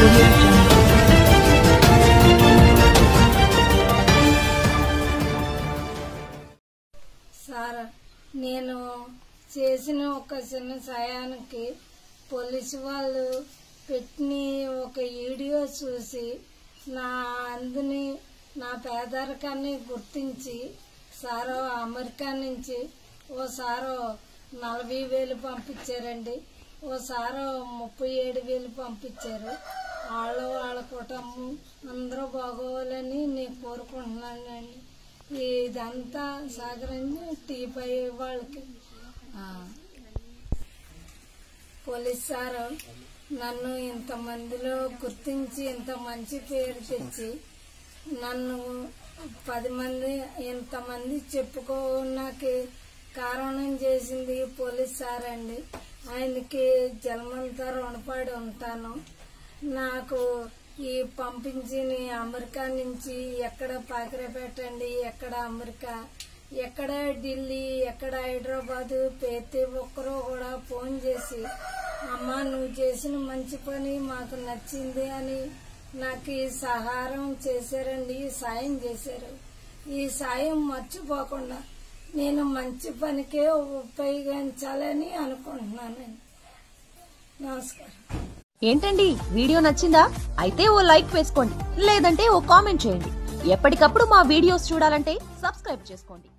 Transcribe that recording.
audio jungle. Sir నేను చేసిన ఒక చిన్న సాయానికి పోలీసు వాళ్ళు పెట్టిన ఒక వీడియో చూసి నా అందుని నా పేదరికాన్ని గుర్తించి సారో అమెరికా నుంచి ఓ సారో నలభై వేలు పంపించారండి ఓ సారో ముప్పై ఏడు వేలు పంపించారు వాళ్ళు వాళ్ళ కుటుంబం అందరూ బాగోవాలని నేను కోరుకుంటున్నానండి ఇదంతా సహకరించి టీపై వాళ్ళకి ఆ, పోలీస్ సారు నన్ను ఇంతమందిలో గుర్తించి ఇంత మంచి పేరు తెచ్చి నన్ను పది మంది ఇంతమంది చెప్పుకోనాకి కారణం చేసింది పోలీస్ సార్ అండి ఆయనకి జన్మంతా రుణపడి ఉంటాను నాకు ఈ పంపించిన అమెరికా నుంచి ఎక్కడ పాకిరపేటండి ఎక్కడ అమెరికా ఎక్కడ ఢిల్లీ ఎక్కడ హైదరాబాదు ప్రతి ఒక్కరూ కూడా ఫోన్ చేసి అమ్మ నువ్వు చేసిన మంచి పని మాకు నచ్చింది అని నాకు ఈ సహారం చేశారండి ఈ సాయం చేశారు ఈ సాయం మర్చిపోకుండా నేను మంచి పనికే ఉపయోగించాలని అనుకుంటున్నానండి నమస్కారం ఏంటండి వీడియో నచ్చిందా అయితే ఓ లైక్ వేసుకోండి లేదంటే ఓ కామెంట్ చేయండి ఎప్పటికప్పుడు మా వీడియోస్ చూడాలంటే సబ్స్క్రైబ్ చేసుకోండి